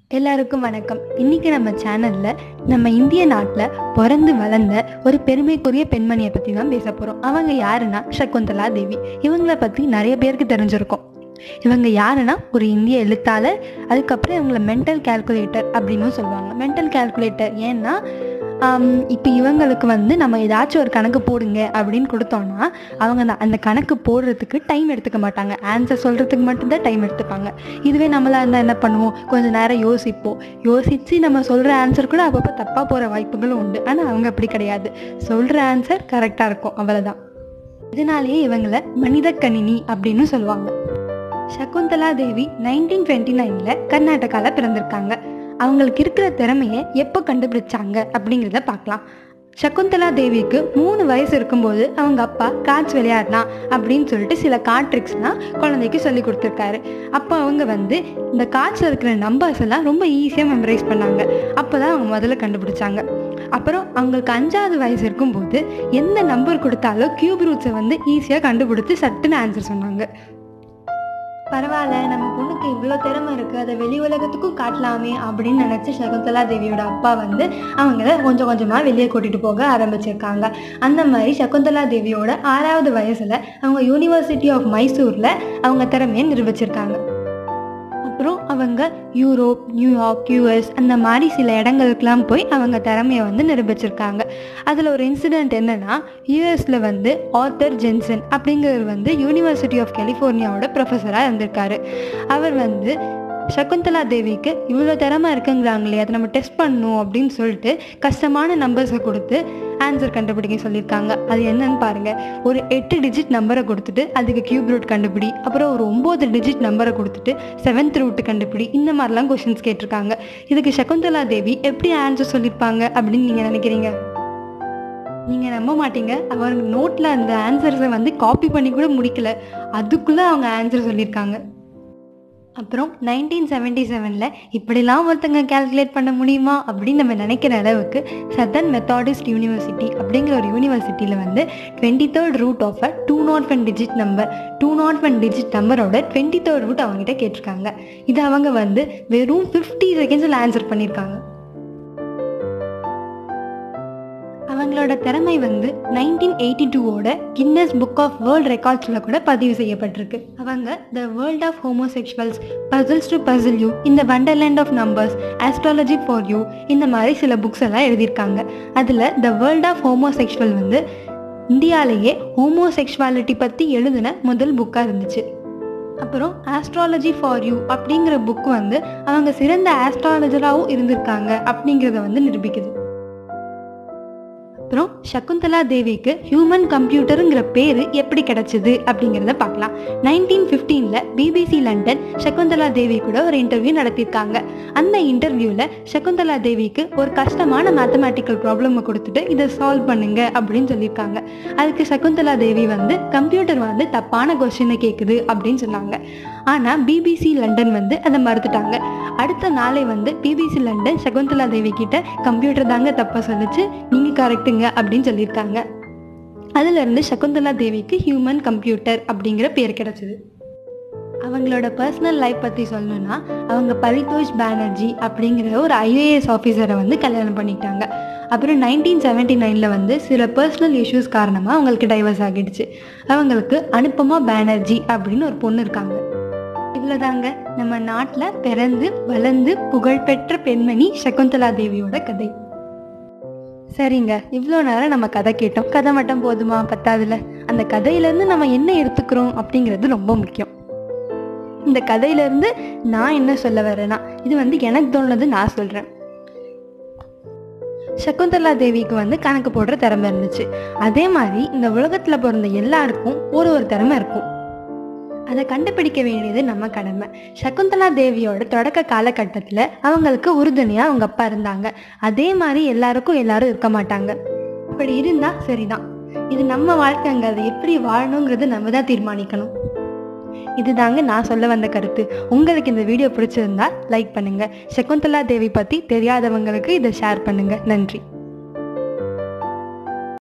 எல்லாருக்கும் வணக்கம் இன்னைக்கு நம்ம சேனல்ல நம்ம இந்திய நாட்டில் பிறந்து வளர்ந்த ஒரு பெருமைக்குரிய பெண்மணியை பற்றி தான் பேச போகிறோம் அவங்க யாருன்னா சகுந்தலா தேவி இவங்கள பற்றி நிறைய பேருக்கு தெரிஞ்சிருக்கும் இவங்க யாருன்னா ஒரு இந்திய எழுத்தாளர் அதுக்கப்புறம் இவங்கள மென்டல் கால்குலேட்டர் அப்படின்னு சொல்லுவாங்க மென்டல் கால்குலேட்டர் ஏன்னா இப்போ இவங்களுக்கு வந்து நம்ம ஏதாச்சும் ஒரு கணக்கு போடுங்க அப்படின்னு கொடுத்தோம்னா அவங்க அந்த- அந்த கணக்கு போடுறதுக்கு டைம் எடுத்துக்க மாட்டாங்க ஆன்சர் சொல்கிறதுக்கு மட்டும்தான் டைம் எடுத்துப்பாங்க இதுவே நம்மளா இருந்தால் என்ன பண்ணுவோம் கொஞ்சம் நேரம் யோசிப்போம் யோசித்து நம்ம சொல்கிற ஆன்சர் கூட அப்பப்போ தப்பாக போகிற வாய்ப்புகளும் உண்டு ஆனால் அவங்க அப்படி கிடையாது சொல்கிற ஆன்சர் கரெக்டாக இருக்கும் அவ்வளோதான் இதனாலேயே இவங்களை மனித கணினி அப்படின்னு சொல்லுவாங்க சகுந்தலா தேவி நைன்டீன் டுவெண்ட்டி நைனில் கர்நாடகாவில் பிறந்திருக்காங்க அவங்களுக்கு இருக்கிற திறமையை எப்போ கண்டுபிடிச்சாங்க அப்படிங்கிறத பார்க்கலாம் சகுந்தலா தேவிக்கு மூணு வயசு இருக்கும்போது அவங்க அப்பா காட்ச் விளையாடலாம் அப்படின்னு சொல்லிட்டு சில கார்ட் ட்ரிக்ஸ்லாம் குழந்தைக்கு சொல்லி கொடுத்துருக்காரு அப்போ அவங்க வந்து இந்த கார்ட்ஸில் இருக்கிற நம்பர்ஸ் எல்லாம் ரொம்ப ஈஸியாக மெமரைஸ் பண்ணாங்க அப்போ தான் அவங்க முதல்ல கண்டுபிடிச்சாங்க அப்புறம் அவங்களுக்கு அஞ்சாவது வயசு இருக்கும்போது எந்த நம்பர் கொடுத்தாலும் கியூப் ரூட்ஸை வந்து ஈஸியாக கண்டுபிடிச்சு சட்டுன்னு ஆன்சர் சொன்னாங்க பரவாயில்ல நம்ம பொண்ணுக்கு இவ்வளோ திறமை இருக்குது அதை வெளி உலகத்துக்கும் காட்டலாமே அப்படின்னு நினச்சி சகுந்தலா தேவியோட அப்பா வந்து அவங்கள கொஞ்சம் கொஞ்சமாக வெளியே கூட்டிகிட்டு போக ஆரம்பிச்சிருக்காங்க அந்த மாதிரி சகுந்தலா தேவியோட ஆறாவது வயசில் அவங்க யூனிவர்சிட்டி ஆஃப் மைசூரில் அவங்க திறமையை நிரூபிச்சிருக்காங்க அப்புறம் அவங்க யூரோப் நியூயார்க் யூஎஸ் அந்த மாதிரி சில இடங்களுக்கெல்லாம் போய் அவங்க திறமையை வந்து நிரூபிச்சிருக்காங்க அதில் ஒரு இன்சிடெண்ட் என்னன்னா யூஎஸில் வந்து ஆத்தர் ஜென்சன் அப்படிங்கிறவர் வந்து யூனிவர்சிட்டி ஆஃப் கலிஃபோர்னியாவோட ப்ரொஃபஸராக இருந்திருக்காரு அவர் வந்து சகுந்தலா தேவிக்கு இவ்வளோ திறமை இருக்குங்கிறாங்களே அதை நம்ம டெஸ்ட் பண்ணணும் அப்படின்னு சொல்லிட்டு கஷ்டமான நம்பர்ஸை கொடுத்து ஆன்சர் கண்டுபிடிக்க சொல்லியிருக்காங்க அது என்னன்னு பாருங்க ஒரு எட்டு டிஜிட் நம்பரை கொடுத்துட்டு அதுக்கு கியூப் ரூட் கண்டுபிடி அப்புறம் ஒரு ஒம்பது டிஜிட் நம்பரை கொடுத்துட்டு செவன்த் ரூட் கண்டுபிடி இந்த மாதிரிலாம் கொஷின்ஸ் கேட்டிருக்காங்க இதுக்கு சகுந்தலா தேவி எப்படி ஆன்சர் சொல்லியிருப்பாங்க அப்படின்னு நீங்கள் நினைக்கிறீங்க நீங்கள் நம்ப மாட்டீங்க அவங்க நோட்டில் அந்த ஆன்சர்ஸை வந்து காப்பி பண்ணி கூட முடிக்கல அதுக்குள்ளே அவங்க ஆன்சர் சொல்லியிருக்காங்க அப்புறம் நைன்டீன் செவன்டி செவனில் இப்படிலாம் ஒருத்தங்க கால்குலேட் பண்ண முடியுமா அப்படின்னு நம்ம நினைக்கிற அளவுக்கு சதர்ன் மெத்தாடிஸ்ட் யூனிவர்சிட்டி அப்படிங்கிற ஒரு யூனிவர்சிட்டியில் வந்து twenty third root of a two nought one digit number two nought one digit நம்பரோட டுவெண்ட்டி தேர்ட் ரூட் அவங்ககிட்ட கேட்டிருக்காங்க இது அவங்க வந்து வெறும் ஃபிஃப்டி செகண்ட்ஸில் ஆன்சர் பண்ணியிருக்காங்க அவங்களோட திறமை வந்து நைன்டீன் எயிட்டி டூவோட கின்னஸ் புக் ஆஃப் வேர்ல்ட் ரெக்கார்ட்ஸில் கூட பதிவு செய்யப்பட்டிருக்கு அவங்க the world of homosexuals puzzles to puzzle you இந்த wonderland of numbers astrology for you இந்த மாதிரி சில புக்ஸ் எல்லாம் எழுதியிருக்காங்க அதில் த வேர்ல்ட் ஆஃப் ஹோமோசெக்ஷுவல் வந்து இந்தியாவிலேயே ஹோமோசெக்ஷுவாலிட்டி பற்றி எழுதின முதல் புக்காக இருந்துச்சு அப்புறம் ஆஸ்ட்ராலஜி ஃபார் யூ அப்படிங்கிற புக் வந்து அவங்க சிறந்த ஆஸ்ட்ராலஜராகவும் இருந்திருக்காங்க அப்படிங்கிறத வந்து நிரூபிக்குது அப்புறம் சகுந்தலா தேவிக்கு ஹியூமன் கம்ப்யூட்டருங்கிற பேர் எப்படி கிடைச்சது அப்படிங்கிறத பார்க்கலாம் நைன்டீன் ஃபிஃப்டீனில் பிபிசி லண்டன் சகுந்தலா தேவி கூட ஒரு இன்டர்வியூ நடத்தியிருக்காங்க அந்த இன்டர்வியூவில் சகுந்தலா தேவிக்கு ஒரு கஷ்டமான மேத்தமேட்டிக்கல் ப்ராப்ளமை கொடுத்துட்டு இதை சால்வ் பண்ணுங்க அப்படின்னு சொல்லியிருக்காங்க அதுக்கு சகுந்தலா தேவி வந்து கம்ப்யூட்டர் வந்து தப்பான கொஸ்டினை கேட்குது அப்படின்னு சொன்னாங்க ஆனால் பிபிசி லண்டன் வந்து அதை மறுத்துட்டாங்க அடுத்த நாளே வந்து பிபிசி லண்டன் சகுந்தலா தேவி கிட்ட கம்ப்யூட்டர் தாங்க தப்பாக சொல்லுச்சு நீங்கள் கரெக்டுங்க அப்படின்னு சொல்லியிருக்காங்க அதிலிருந்து சகுந்தலா தேவிக்கு ஹியூமன் கம்ப்யூட்டர் அப்படிங்கிற பேர் கிடைச்சது அவங்களோட பர்சனல் லைஃப் பற்றி சொல்லணும்னா அவங்க பரிதோஷ் பானர்ஜி அப்படிங்கிற ஒரு ஐஏஎஸ் ஆஃபீஸரை வந்து கல்யாணம் பண்ணிக்கிட்டாங்க அப்புறம் நைன்டீன் செவன்ட்டி நைனில் வந்து சில பர்சனல் இஷ்யூஸ் காரணமாக அவங்களுக்கு டைவர்ஸ் ஆகிடுச்சு அவங்களுக்கு அனுப்பமா பானர்ஜி அப்படின்னு ஒரு பொண்ணு இருக்காங்க இவ்வளோதாங்க நம்ம நாட்டில் பிறந்து வளர்ந்து புகழ்பெற்ற பெண்மணி சகுந்தலா தேவியோட கதை சரிங்க இவ்வளோ நேரம் நம்ம கதை கேட்டோம் கதை மட்டும் போதுமா பத்தாதுல அந்த கதையிலேருந்து நம்ம என்ன எடுத்துக்கிறோம் அப்படிங்கிறது ரொம்ப முக்கியம் இந்த கதையிலேருந்து நான் என்ன சொல்ல வரேன்னா இது வந்து எனக்கு தோணுனது நான் சொல்கிறேன் சகுந்தலா தேவிக்கு வந்து கணக்கு போடுற திறமை இருந்துச்சு அதே மாதிரி இந்த உலகத்தில் பிறந்த எல்லாருக்கும் ஒரு ஒரு திறமை இருக்கும் அதை கண்டுபிடிக்க வேண்டியது நம்ம கடமை சகுந்தலா தேவியோட தொடக்க காலகட்டத்தில் அவங்களுக்கு உறுதுணையாக அவங்க அப்பா இருந்தாங்க அதே மாதிரி எல்லாருக்கும் எல்லாரும் இருக்க மாட்டாங்க அப்படி இருந்தால் சரிதான் இது நம்ம வாழ்க்கைங்க அதை எப்படி வாழணுங்கிறது நம்ம தான் தீர்மானிக்கணும் இதுதாங்க நான் சொல்ல வந்த கருத்து உங்களுக்கு இந்த வீடியோ பிடிச்சிருந்தா லைக் பண்ணுங்க சகுந்தலா தேவி பற்றி தெரியாதவங்களுக்கு இதை ஷேர் பண்ணுங்க நன்றி